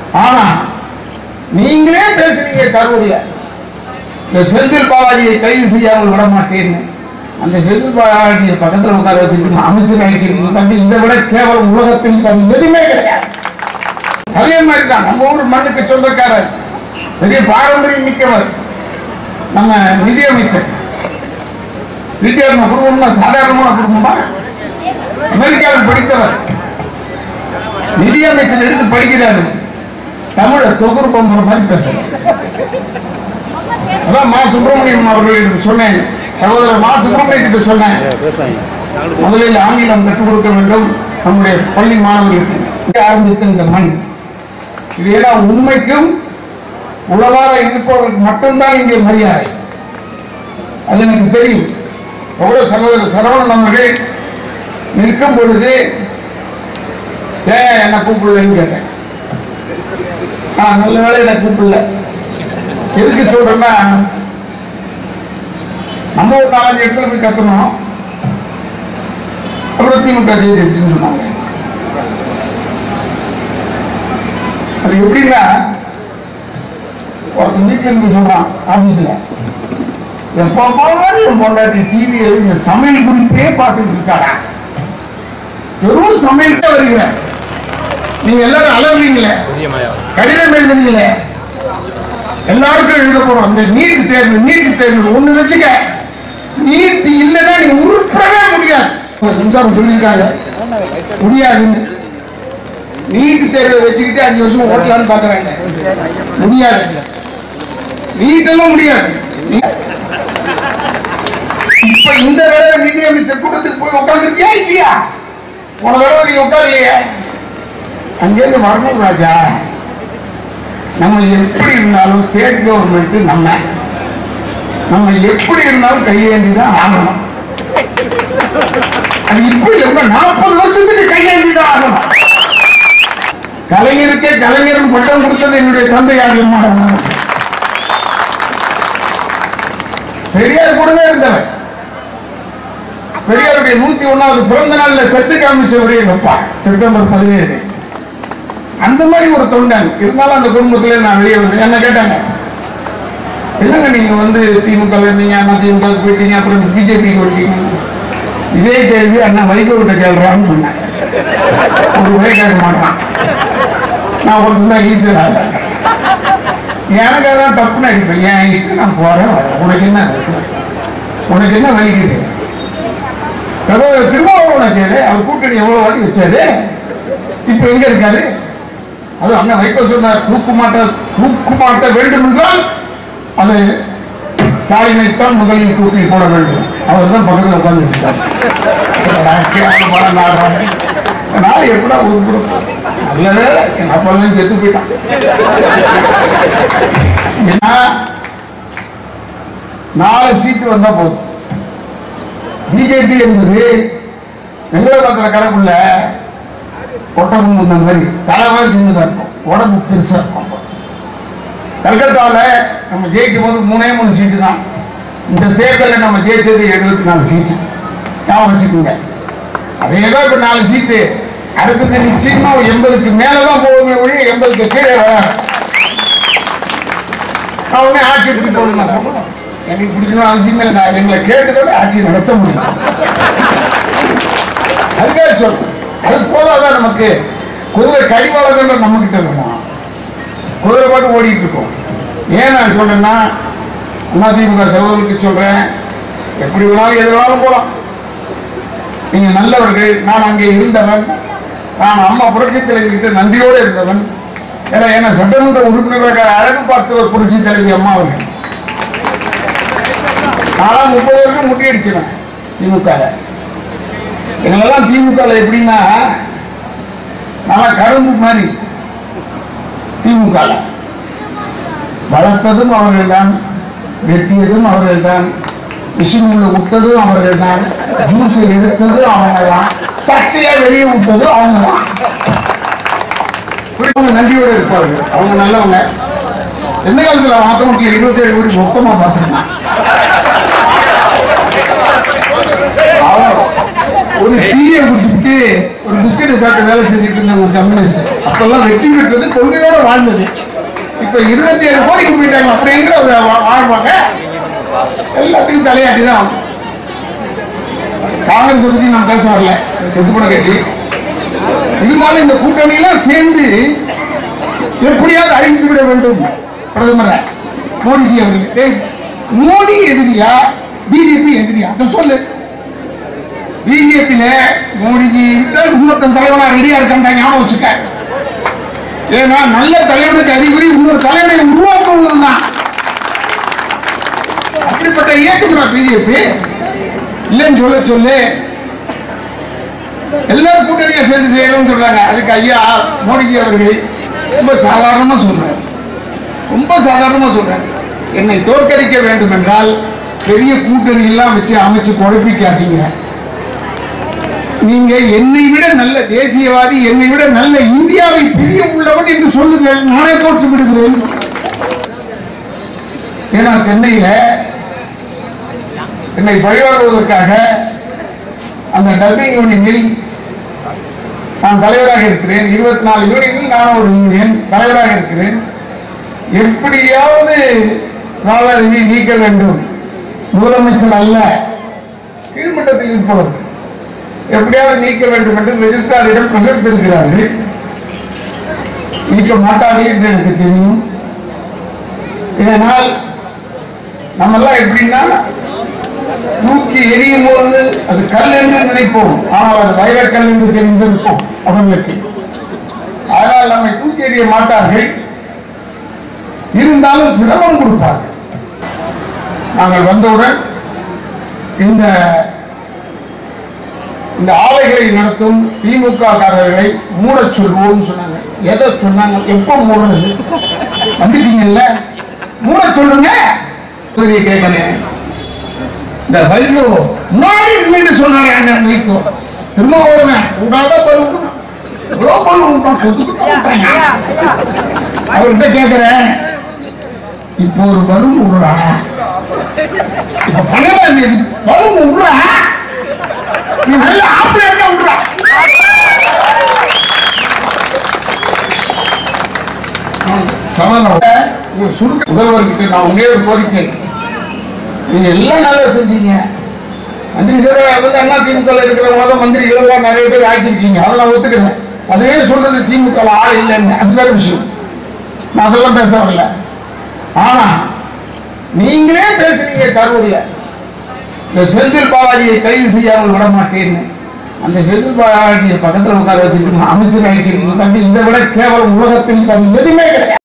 ஆனா நீங்களே பேசுறீங்க கரூர்ல இந்த செந்தில் பாலாஜியை கைது செய்யாமல் விட மாட்டேன்னு அந்த செந்தில் பாலாஜியை பக்கத்துல உட்கார வச்சுட்டு அமைச்சர் ஆகிக்கிறீங்க தம்பி இதை விட கேவலம் உலகத்தில் தம்பி எதுவுமே கிடையாது அதே மாதிரி தான் நம்ம ஊர் மண்ணுக்கு சொந்தக்காரர் பெரிய பாரம்பரியம் மிக்கவர் நம்ம நிதியமைச்சர் நிதியமைச்சர் குடும்பம்னா சாதாரணமான குடும்பமா அமெரிக்காவில் படித்தவர் நிதியமைச்சர் எடுத்து படிக்கிறாரு தமிழை தொகுறு பம்புற மாதிரி பேசுறாரு அதான் மா சுப்பிரமணியம் அவர்களிடம் சொன்னேன் சகோதரர் மா சுப்பிரமணியம் கிட்ட சொன்னேன் முதலில் ஆங்கிலம் கற்றுக் கொடுக்க வேண்டும் நம்முடைய பள்ளி மாணவர்களுக்கு இங்கே ஆரம்பித்த இந்த மண் இது எல்லாம் உண்மைக்கும் உளவார இருப்பவர்களுக்கு மட்டும்தான் இங்கே மரியாதை அது எனக்கு தெரியும் எவ்வளவு சகோதரர் சரவணன் அவர்கள் நிற்கும் பொழுது ஏன் என்ன கூப்பிடலன்னு கேட்டேன் நான் நல்ல வேலை என்ன கூப்பிடல எதுக்கு சொல்றேன்னா நம்ம ஒரு நாலஞ்சு இடத்துல போய் கத்தணும் அப்புறம் திமுக ஜெயிச்சிருச்சுன்னு சொன்னாங்க அது எப்படின்னா ஒருத்தன் வீட்டுல இருந்து சொல்றான் ஆபீஸ்ல எப்போ போனாலும் என் பொண்டாட்டி டிவி இந்த சமையல் குறிப்பே பார்த்துட்டு இருக்காடா வெறும் சமையல்கிட்ட வருகிற நீங்க எல்லாரும் அலறீங்களே கடிதம் எழுதுறீங்களே எல்லாருக்கும் எழுத போறோம் அந்த நீட் தேர்வு நீட் தேர்வு ஒண்ணு வச்சுக்க நீட் இல்லைன்னா நீ உருப்படவே முடியாது உங்க சம்சாரம் சொல்லியிருக்காங்க முடியாதுன்னு நீட் தேர்வை வச்சுக்கிட்டு அஞ்சு வருஷம் ஓட்டலான்னு பாக்குறாங்க முடியாது நீட் எல்லாம் முடியாது நீ- இப்ப இந்த தடவை நிதி அமைச்சர் கூட்டத்துக்கு போய் உட்காந்துருக்கியா இல்லையா போன தடவை நீ உட்காரலையே அங்கேருந்து வரணும் ராஜா நம்ம எப்படி இருந்தாலும் ஸ்டேட் கவர்மெண்ட் நம்ம நம்ம எப்படி இருந்தாலும் கையேந்தி தான் ஆகணும் அது இப்படி இருந்தா நாற்பது வருஷத்துக்கு கையேந்தி தான் ஆகணும் கலைஞருக்கே கலைஞரும் பட்டம் கொடுத்தது என்னுடைய தந்தை ஆகியம்மா பெரியார் கூடவே இருந்தவர் பெரியாருடைய நூத்தி ஒண்ணாவது பிறந்த நாள்ல செத்து காமிச்சவரே எங்க அப்பா செப்டம்பர் பதினேழு அந்த மாதிரி ஒரு தொண்டன் இருந்தாலும் அந்த குடும்பத்திலே நான் வெளியே வந்து என்ன கேட்டாங்க என்னங்க நீங்க வந்து திமுக ல இருந்தீங்க அண்ணா திமுக க்கு போயிட்டீங்க அப்புறம் பிஜேபி போயிட்டீங்க இதே கேள்வி அண்ணா வைகோ கிட்ட கேள்றான்னு சொன்னேன் ஒரு உரை கேட்க மாட்டான் நான் ஒருத்தர் தான் ஈஸியாக எனக்கு அதான் தப்புன்னு இருப்பேன் என் இஷ்டம் நான் போறேன் வரேன். உனக்கு என்ன இருக்கு? உனக்கு என்ன வலிக்குது சகோதரர் திருமாவளவனை கேளு அவர் கூட்டணி எவ்வளவு வாட்டி வச்சாரு இப்ப எங்க இருக்காரு அது அண்ணன் வைகோ சொன்னார் தூக்கு மாட்ட தூக்கு மாட்ட வேண்டும் என்றால் அது ஸ்டாலினைத்தான் முதலில் தூக்கி போட வேண்டும் அவர் தான் பக்கத்தில் உட்கார்ந்து நாளை எப்படா உருப்பிடும் நல்ல வேலை என் அப்பா தான் செத்து போயிட்டான் ஏன்னா, நாலு சீட்டு வந்தா போதும் பிஜேபி என்பது வெங்கடபத்திர கணக்குள்ள ஒட்டகம் இந்த மாதிரி தலைவன் சின்னதா இருக்கும் உடம்பு பெருசா இருக்கும் கல்கட்டாவில் நம்ம ஜெயிக்கும் போது மூணே மூணு சீட்டு தான் இந்த தேர்தலில் நம்ம ஜெயிச்சது எழுபத்தி நாலு சீட்டு ஞாபகம் வச்சுக்கோங்க அதே தான் இப்போ நாலு சீட்டு அடுத்தது நிச்சயமா எண்பதுக்கு மேலே தான் போகுமே ஒழிய எண்பதுக்கு கீழே வராது நான் உடனே ஆட்சி எப்படி போகணும் நான் சொல்லுவேன் எனக்கு பிடிக்கணும் அவசியம் இல்லை நான் எங்களை கேட்டுதான் ஆட்சி நடத்த முடியும் அதுக்காக சொல்றேன் அது போதாதான் நமக்கு குதிரை கடிவாளர்கள் நம்ம கிட்ட வேணும் குதிரை பாட்டு ஓடிட்டு இருக்கோம் ஏன் நான் சொல்றேன்னா அதிமுக சகோதரருக்கு சொல்றேன் எப்படி வேணாலும் எது வேணாலும் போலாம் நீங்க நல்லவர்கள் நான் அங்கே இருந்தவன் நான் அம்மா புரட்சி தலைவிக்கிட்ட நன்றியோடு இருந்தவன் ஏன்னா என்ன சட்டமன்ற உறுப்பினராக அழகு பார்த்தவர் புரட்சி தலைவி அம்மா அவர்கள் நான் முப்பது வருஷம் முட்டியடிச்சிருவேன் திமுக எங்களெல்லாம் திமுக எப்படின்னா நான் கரும்பு மாதிரி திமுக வளர்த்ததும் அவர்கள்தான் வெட்டியதும் அவர்கள்தான் மிஷின் உள்ள விட்டதும் அவர்கள்தான் ஜூஸை எடுத்ததும் அவங்க தான் சட்டையை வெளியே விட்டதும் அவங்க தான் அவங்க நன்றியோடு இருப்பார்கள் அவங்க நல்லவங்க எந்த காலத்துல ஆட்டோமேட்டிக் இருபத்தி ஏழு கோடி மொத்தமா பார்த்துருக்கான் ஒரு டீயை குடிச்சுட்டு ஒரு பிஸ்கட்டை சாப்பிட்டு வேலை செஞ்சுட்டு இருந்த ஒரு கம்யூனிஸ்ட் அப்பெல்லாம் வெற்றி பெற்றது கொள்கையோட வாழ்ந்தது இப்ப இருபத்தி ஏழு கோடிக்கு போயிட்டாங்க அப்படிங்கிற ஒரு வா- வாழ்வாங்க எல்லாத்துக்கும் தலையாட்டி தான் ஆகணும். காங்கிரஸ் பத்தி நான் பேச வரல அது செத்து போன கட்சி இருந்தாலும் இந்த கூட்டணி எல்லாம் சேர்ந்து எப்படியாவது அழித்து விட வேண்டும் பிரதமரை மோடிஜி அவர்கள் டேய், மோடி எதிரியா பிஜேபி எதிரியா அதை சொல்லு பிஜேபியில மோடிஜி விட்டால் இன்னொருத்தன் தலைவனா ரெடியா இருக்கான் ஞாபகம் வச்சுக்க ஏன்னா நல்ல தலைவனுக்கு அறிகுறி இன்னொரு தலைவனை உருவாக்குவது தான் அப்படிப்பட்ட இயக்கம் பிஜேபி இல்லைன்னு சொல்ல சொல்லு எல்லாரும் கூட்டணியை சேர்ந்து செய்யணும்னு சொல்றாங்க அதுக்கு ஐயா மோடிஜி அவர்கள் ரொம்ப சாதாரணமா சொல்றாரு ரொம்ப சாதாரணமா சொல்றாரு என்னை தோற்கடிக்க வேண்டும் என்றால் பெரிய கூட்டணி எல்லாம் வச்சு அமைச்சு குழப்பிக்காதீங்க நீங்க என்னை விட நல்ல தேசியவாதி என்னை விட நல்ல இந்தியாவை பிரியம் உள்ளவன் என்று சொல்லுங்கள் நானே தோற்று விடுகிறேன் ஏன்னா சென்னையில என்னை பழிவாங்குவதற்காக அந்த டப்பிங் யூனியனில் நான் தலைவராக இருக்கிறேன் இருபத்தி நாலு யூனியனில் நான் ஒரு யூனியன் தலைவராக இருக்கிறேன் எப்படியாவது ராதாரவி நீக்க வேண்டும் முதலமைச்சர் அல்ல கீழ்மட்டத்தில் இருப்பவர் எப்படியாவது நீக்க வேண்டும் என்று ரெஜிஸ்ட்ராரிடம் பகிர்ந்திருக்கிறார்கள் நீக்க மாட்டார்கள் என்று எனக்கு தெரியும் இதனால் நம்மெல்லாம் எப்படின்னா தூக்கி எரியும் போது அது கல் என்று நினைப்போம் ஆனால் அது வைரக்கல் என்று தெரிந்திருப்போம் அவர்களுக்கு அதனால் நம்மை தூக்கி எறிய மாட்டார்கள் இருந்தாலும் சிரமம் கொடுப்பார்கள் நாங்கள் வந்தவுடன் இந்த இந்த ஆலைகளை நடத்தும் திமுக காரர்களை மூடச் சொல்வோம்னு சொன்னாங்க எதை சொன்னாங்க எப்போ மூடுறது வந்துட்டீங்கல்ல மூடச் சொல்லுங்க உதவியை கேட்கிறேன் இந்த வைகோ முன்னாடி நின்று சொன்னாங்க அண்ணன் வைகோ திரும்ப ஓடுவேன் விடாத பருவம் எவ்வளோ பருவம் விட்டாங்க அவர்கிட்ட கேட்கிறேன் இப்போ ஒரு பலூன் விடுறா இப்ப பன்னெண்டாம் தேதி பலூன் விடுறா நீ நல்ல ஆப்பிளேட்டா விடுறா சமணம் உங்க சுருக்க முதல்வர்கிட்ட நான் ஒன்னே ஒரு கோரிக்கை நீங்க எல்லாம் நல்லா செஞ்சீங்க மந்திரி சேவை வந்து அண்ணா திமுக இருக்கிறவங்க தான் மந்திரி இளவா நிறைய பேர் ஆக்கியிருக்கீங்க அதை நான் ஒத்துக்கிறேன் அதுவே சொல்றது திமுக ஆள் இல்லைன்னு அது வேற விஷயம் நான் அதெல்லாம் பேச வரல ஆனா நீங்களே பேசுறீங்க கரூர்ல இந்த செந்தில் பாலாஜியை கைது செய்யாமல் விட மாட்டேன்னு அந்த செந்தில் பாலாஜியை பக்கத்துல உட்கார வச்சிருக்கீங்க அமைச்சர் ஆகிக்கிறீங்க இதை விட கேவலம் உலகத்தில் வேறு எதுவுமே கிடையாது